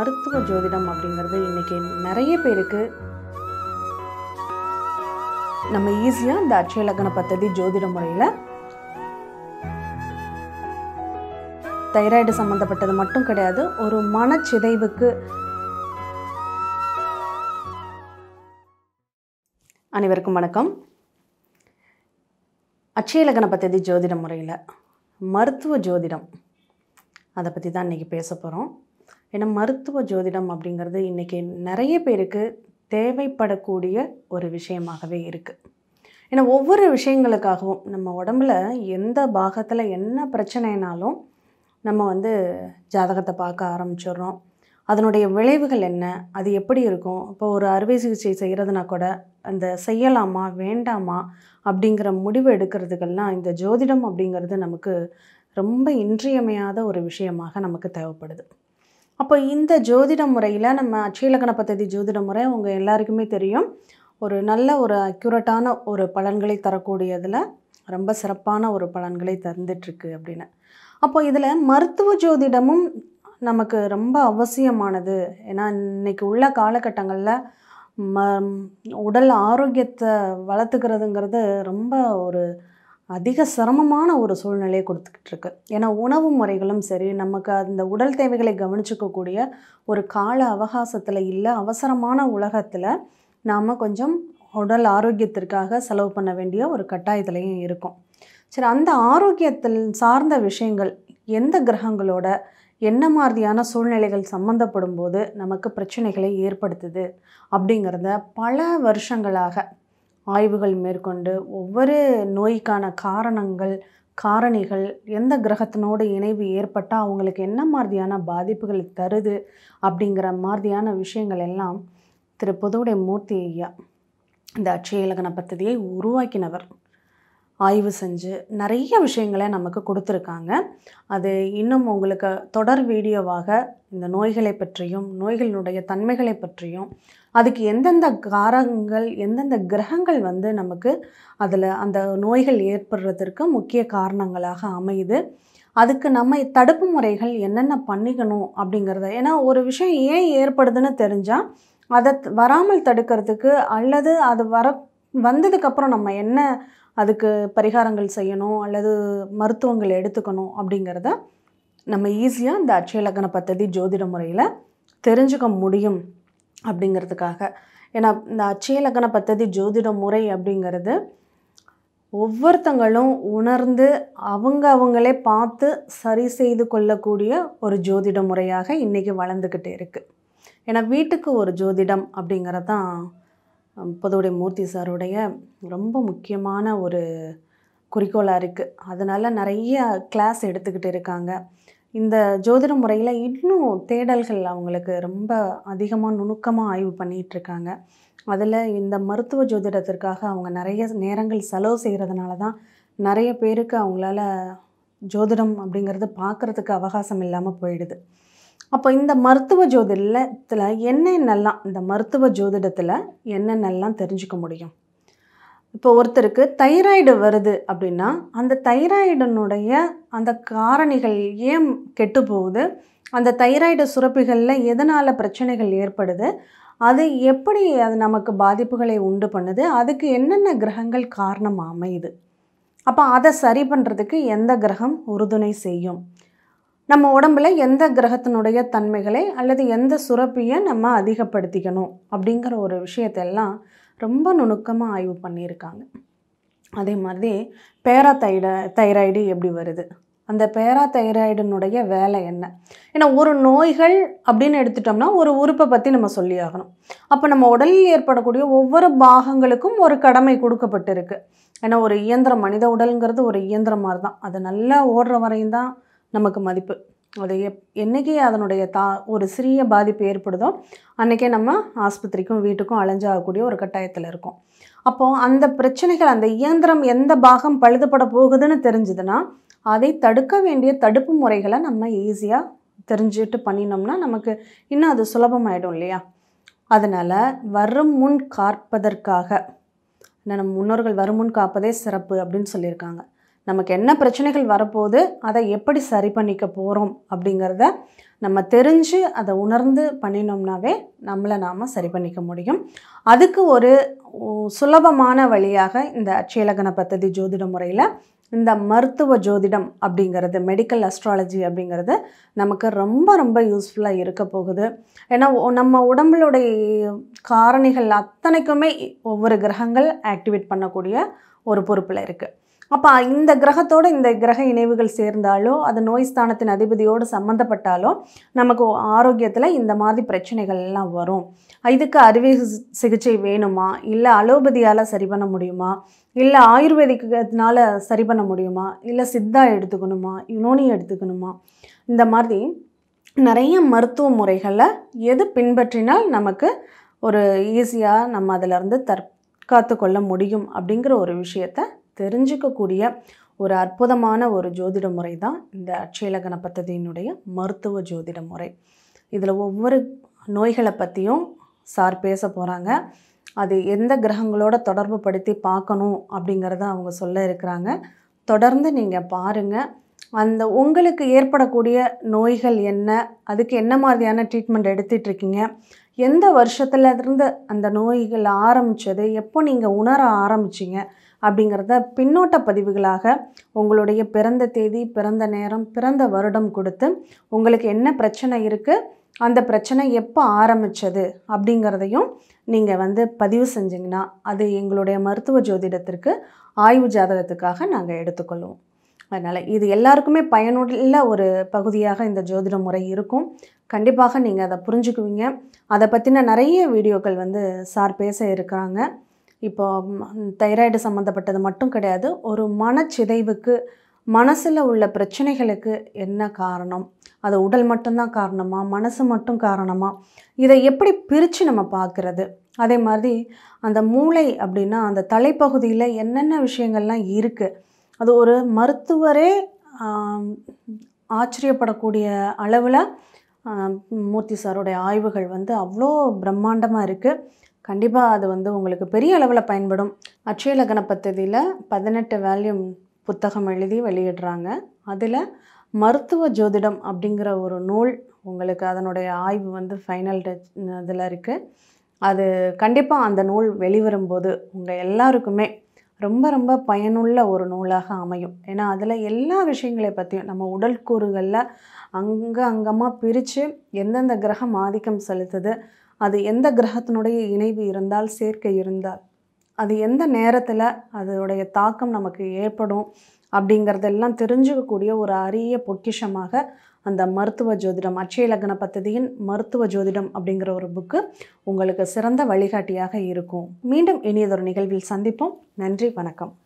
மருத்துவ ஜோதிடம் அப்படிங்கிறது இன்னைக்கு நிறைய பேருக்கு நம்ம ஈஸியாக இந்த அட்சய லக்ன பத்ததி ஜோதிட முறையில் தைராய்டு சம்மந்தப்பட்டது மட்டும் கிடையாது ஒரு மனச்சிதைவுக்கு அனைவருக்கும் வணக்கம் அட்சய லக்ன பத்ததி ஜோதிட முறையில் மருத்துவ ஜோதிடம் அதை பற்றி தான் இன்றைக்கி பேச போகிறோம் ஏன்னா மருத்துவ ஜோதிடம் அப்படிங்கிறது இன்றைக்கி நிறைய பேருக்கு தேவைப்படக்கூடிய ஒரு விஷயமாகவே இருக்குது ஏன்னா ஒவ்வொரு விஷயங்களுக்காகவும் நம்ம உடம்புல எந்த பாகத்தில் என்ன பிரச்சனைனாலும் நம்ம வந்து ஜாதகத்தை பார்க்க ஆரம்பிச்சிடுறோம் அதனுடைய விளைவுகள் என்ன அது எப்படி இருக்கும் இப்போ ஒரு அறுவை சிகிச்சை செய்கிறதுனா கூட அந்த செய்யலாமா வேண்டாமா அப்படிங்கிற முடிவு எடுக்கிறதுக்கெல்லாம் இந்த ஜோதிடம் அப்படிங்கிறது நமக்கு ரொம்ப இன்றியமையாத ஒரு விஷயமாக நமக்கு தேவைப்படுது அப்போ இந்த ஜோதிட முறையில் நம்ம அட்சயலக்கண பദ്ധதி ஜோதிட முறை உங்கள் எல்லாருக்குமே தெரியும் ஒரு நல்ல ஒரு அக்யூரட்டான ஒரு பலன்களை தரக்கூடியதில் ரொம்ப சிறப்பான ஒரு பலன்களை தந்துட்டுருக்கு அப்படின்னு அப்போ இதில் மருத்துவ ஜோதிடமும் நமக்கு ரொம்ப அவசியமானது ஏன்னா இன்னைக்கு உள்ள காலகட்டங்களில் ம உடல் ஆரோக்கியத்தை வளர்த்துக்கிறதுங்கிறது ரொம்ப ஒரு அதிக சிரமமான ஒரு சூழ்நிலையை கொடுத்துக்கிட்டு இருக்கு ஏன்னா உணவு முறைகளும் சரி நமக்கு அந்த உடல் தேவைகளை கவனிச்சுக்கக்கூடிய ஒரு கால அவகாசத்தில் இல்லை அவசரமான உலகத்தில் நாம் கொஞ்சம் உடல் ஆரோக்கியத்திற்காக செலவு பண்ண வேண்டிய ஒரு கட்டாயத்துலேயும் இருக்கும் சரி அந்த ஆரோக்கியத்தில் சார்ந்த விஷயங்கள் எந்த கிரகங்களோட என்ன மாதிரியான சூழ்நிலைகள் சம்மந்தப்படும் போது நமக்கு பிரச்சனைகளை ஏற்படுத்துது அப்படிங்கிறத பல வருஷங்களாக ஆய்வுகள் மேற்கொண்டு ஒவ்வொரு நோய்க்கான காரணங்கள் காரணிகள் எந்த கிரகத்தினோட இணைவு ஏற்பட்டால் அவங்களுக்கு என்ன மாதிரியான பாதிப்புகள் தருது அப்படிங்கிற மாதிரியான விஷயங்கள் எல்லாம் திரு புதுவுடை மூர்த்தி ஐயா இந்த அட்சய இலக்கண பദ്ധதியை உருவாக்கினவர் ஆய்வு செஞ்சு நிறைய விஷயங்களை நமக்கு கொடுத்துருக்காங்க அது இன்னும் உங்களுக்கு தொடர் வீடியோவாக இந்த நோய்களை பற்றியும் நோய்களினுடைய தன்மைகளை பற்றியும் அதுக்கு எந்தெந்த காரங்கள் எந்தெந்த கிரகங்கள் வந்து நமக்கு அதில் அந்த நோய்கள் ஏற்படுறதற்கு முக்கிய காரணங்களாக அமையுது அதுக்கு நம்ம தடுப்பு முறைகள் என்னென்ன பண்ணிக்கணும் அப்படிங்கிறத ஏன்னா ஒரு விஷயம் ஏன் ஏற்படுதுன்னு தெரிஞ்சால் அதை வராமல் தடுக்கிறதுக்கு அல்லது அது வர வந்ததுக்கப்புறம் நம்ம என்ன அதுக்கு பரிகாரங்கள் செய்யணும் அல்லது மருத்துவங்கள் எடுத்துக்கணும் அப்படிங்கிறத நம்ம ஈஸியாக இந்த அட்சய லக்ன பദ്ധதி ஜோதிட முறையில் தெரிஞ்சுக்க முடியும் அப்படிங்கிறதுக்காக ஏன்னா இந்த அட்சய லக்ன பദ്ധதி ஜோதிட முறை அப்படிங்கிறது ஒவ்வொருத்தங்களும் உணர்ந்து அவங்க அவங்களே பார்த்து சரி செய்து கொள்ளக்கூடிய ஒரு ஜோதிட முறையாக இன்றைக்கி வளர்ந்துக்கிட்டே இருக்குது ஏன்னா வீட்டுக்கு ஒரு ஜோதிடம் அப்படிங்கிறது தான் புதுவுடைய மூர்த்தி சாருடைய ரொம்ப முக்கியமான ஒரு குறிக்கோளாக இருக்குது அதனால் நிறைய கிளாஸ் எடுத்துக்கிட்டு இருக்காங்க இந்த ஜோதிட முறையில் இன்னும் தேடல்கள் அவங்களுக்கு ரொம்ப அதிகமாக நுணுக்கமாக ஆய்வு பண்ணிகிட்ருக்காங்க அதில் இந்த மருத்துவ ஜோதிடத்திற்காக அவங்க நிறைய நேரங்கள் செலவு செய்கிறதுனால தான் நிறைய பேருக்கு அவங்களால ஜோதிடம் அப்படிங்கிறது பார்க்குறதுக்கு அவகாசம் இல்லாமல் போயிடுது அப்போ இந்த மருத்துவ ஜோதிடத்தில் என்னென்னலாம் இந்த மருத்துவ ஜோதிடத்தில் என்னென்னலாம் தெரிஞ்சுக்க முடியும் இப்போ ஒருத்தருக்கு தைராய்டு வருது அப்படின்னா அந்த தைராய்டனுடைய அந்த காரணிகள் ஏன் கெட்டு போகுது அந்த தைராய்டு சுரப்பிகளில் எதனால் பிரச்சனைகள் ஏற்படுது அது எப்படி அது நமக்கு பாதிப்புகளை உண்டு பண்ணுது அதுக்கு என்னென்ன கிரகங்கள் காரணம் அமையுது அப்போ அதை சரி பண்ணுறதுக்கு எந்த கிரகம் உறுதுணை செய்யும் நம்ம உடம்புல எந்த கிரகத்தினுடைய தன்மைகளை அல்லது எந்த சுரப்பியை நம்ம அதிகப்படுத்திக்கணும் அப்படிங்கிற ஒரு விஷயத்தெல்லாம் ரொம்ப நுணுக்கமாக ஆய்வு பண்ணியிருக்காங்க அதே மாதிரி பேரா தைட தைராய்டு எப்படி வருது அந்த பேரா தைராய்டினுடைய வேலை என்ன ஏன்னா ஒரு நோய்கள் அப்படின்னு எடுத்துட்டோம்னா ஒரு உறுப்பை பற்றி நம்ம சொல்லி ஆகணும் அப்போ நம்ம உடலில் ஏற்படக்கூடிய ஒவ்வொரு பாகங்களுக்கும் ஒரு கடமை கொடுக்கப்பட்டிருக்கு ஏன்னா ஒரு இயந்திரம் மனித உடலுங்கிறது ஒரு இயந்திரம் மாதிரி தான் அது நல்லா ஓடுற வரையும் தான் நமக்கு மதிப்பு அது எப் என்றைக்கே அதனுடைய தா ஒரு சிறிய பாதிப்பு ஏற்படுதோ அன்றைக்கே நம்ம ஆஸ்பத்திரிக்கும் வீட்டுக்கும் அலைஞ்சாகக்கூடிய ஒரு கட்டாயத்தில் இருக்கோம் அப்போது அந்த பிரச்சனைகள் அந்த இயந்திரம் எந்த பாகம் பழுதுபட போகுதுன்னு தெரிஞ்சுதுன்னா அதை தடுக்க வேண்டிய தடுப்பு முறைகளை நம்ம ஈஸியாக தெரிஞ்சுட்டு பண்ணினோம்னா நமக்கு இன்னும் அது சுலபமாயிடும் இல்லையா அதனால் வரும் முன் காப்பதற்காக நம்ம முன்னோர்கள் வருமுன் காப்பதே சிறப்பு அப்படின்னு சொல்லியிருக்காங்க நமக்கு என்ன பிரச்சனைகள் வரப்போகுது அதை எப்படி சரி பண்ணிக்க போகிறோம் அப்படிங்கிறத நம்ம தெரிஞ்சு அதை உணர்ந்து பண்ணினோம்னாவே நம்மளை நாம் சரி பண்ணிக்க முடியும் அதுக்கு ஒரு உ- சுலபமான வழியாக இந்த அட்சயலகன பத்ததி ஜோதிட முறையில் இந்த மருத்துவ ஜோதிடம் அப்படிங்கிறது மெடிக்கல் அஸ்ட்ராலஜி அப்படிங்கிறது நமக்கு ரொம்ப ரொம்ப யூஸ்ஃபுல்லாக இருக்க போகுது ஏன்னா ஒ- நம்ம உடம்புடைய காரணிகள் அத்தனைக்குமே ஒவ்வொரு கிரகங்கள் ஆக்டிவேட் பண்ணக்கூடிய ஒரு பொறுப்பில் இருக்குது அப்போ இந்த கிரகத்தோட இந்த கிரக இணைவுகள் சேர்ந்தாலோ அது நோய் ஸ்தானத்தின் அதிபதியோடு சம்மந்தப்பட்டாலோ நமக்கு ஆரோக்கியத்தில் இந்த மாதிரி பிரச்சனைகள் எல்லாம் வரும் இதுக்கு அறுவை சி- சிகிச்சை வேணுமா இல்லை அலோபதியால் சரி பண்ண முடியுமா இல்லை ஆயுர்வேதிக்கத்தினால சரி பண்ண முடியுமா இல்லை சித்தா எடுத்துக்கணுமா யுனோனி எடுத்துக்கணுமா இந்த மாதிரி நிறைய மருத்துவ முறைகளை எது பின்பற்றினால் நமக்கு ஒரு ஈஸியாக நம்ம அதிலிருந்து தற்காத்து கொள்ள முடியும் அப்படிங்கிற ஒரு விஷயத்தை தெரிஞ்சுக்கக்கூடிய ஒரு அற்புதமான ஒரு ஜோதிட முறை தான் இந்த அட்சயலகன பத்ததியினுடைய மருத்துவ ஜோதிட முறை இதில் ஒவ்வொரு நோய்களை பற்றியும் சார் பேச போகிறாங்க அது எந்த கிரகங்களோட தொடர்பு படுத்தி பார்க்கணும் அப்படிங்கிறத அவங்க சொல்ல இருக்கிறாங்க தொடர்ந்து நீங்கள் பாருங்கள் அந்த உங்களுக்கு ஏற்படக்கூடிய நோய்கள் என்ன அதுக்கு என்ன மாதிரியான ட்ரீட்மெண்ட் எடுத்துட்டு இருக்கீங்க எந்த வருஷத்துல இருந்து அந்த நோய்கள் ஆரம்பிச்சது எப்போ நீங்கள் உணர ஆரம்பிச்சீங்க அப்படிங்கிறத பின்னோட்ட பதிவுகளாக உங்களுடைய பிறந்த தேதி பிறந்த நேரம் பிறந்த வருடம் கொடுத்து உங்களுக்கு என்ன பிரச்சனை இருக்குது அந்த பிரச்சனை எப்போ ஆரம்பிச்சது அப்படிங்கிறதையும் நீங்கள் வந்து பதிவு செஞ்சிங்கன்னா அது எங்களுடைய மருத்துவ ஜோதிடத்திற்கு ஆய்வு ஜாதகத்துக்காக நாங்கள் எடுத்துக்கொள்வோம் அதனால் இது எல்லாருக்குமே பயனுள்ள ஒரு பகுதியாக இந்த ஜோதிட முறை இருக்கும் கண்டிப்பாக நீங்கள் அதை புரிஞ்சுக்குவீங்க அதை பற்றின நிறைய வீடியோக்கள் வந்து சார் பேச இருக்கிறாங்க இப்போ தைராய்டு சம்மந்தப்பட்டது மட்டும் கிடையாது ஒரு மனச்சிதைவுக்கு மனசில் உள்ள பிரச்சனைகளுக்கு என்ன காரணம் அது உடல் மட்டும்தான் காரணமா மனசு மட்டும் காரணமா இதை எப்படி பிரித்து நம்ம பார்க்குறது அதே மாதிரி அந்த மூளை அப்படின்னா அந்த தலைப்பகுதியில் என்னென்ன விஷயங்கள்லாம் இருக்குது அது ஒரு மருத்துவரே ஆம், ஆச்சரியப்படக்கூடிய அளவில் மூர்த்தி சாரோடைய ஆய்வுகள் வந்து அவ்வளோ பிரம்மாண்டமாக இருக்குது கண்டிப்பாக அது வந்து உங்களுக்கு பெரிய அளவில் பயன்படும் அட்சயலகன பத்ததியில் பதினெட்டு வேல்யூம் புத்தகம் எழுதி வெளியிடுறாங்க அதில் மருத்துவ ஜோதிடம் அப்படிங்கிற ஒரு நூல் உங்களுக்கு அதனுடைய ஆய்வு வந்து ஃபைனல் இதில் இருக்குது அது கண்டிப்பாக அந்த நூல் வெளிவரும்போது உங்கள் எல்லாருக்குமே ரொம்ப ரொம்ப பயனுள்ள ஒரு நூலாக அமையும் ஏன்னா அதில் எல்லா விஷயங்களை பற்றியும் நம்ம உடல் கூறுகளில் அங்கே அங்கமாக பிரித்து எந்தெந்த கிரகம் ஆதிக்கம் செலுத்துது அது எந்த கிரகத்தினுடைய இணைவு இருந்தால் சேர்க்கை இருந்தால் அது எந்த நேரத்தில் அதோடைய தாக்கம் நமக்கு ஏற்படும் அப்படிங்கிறதெல்லாம் தெரிஞ்சுக்கக்கூடிய ஒரு அரிய பொக்கிஷமாக அந்த மருத்துவ ஜோதிடம் அட்சய லக்ன பத்ததியின் மருத்துவ ஜோதிடம் அப்படிங்கிற ஒரு புக்கு உங்களுக்கு சிறந்த வழிகாட்டியாக இருக்கும் மீண்டும் இனியதொரு நிகழ்வில் சந்திப்போம் நன்றி வணக்கம்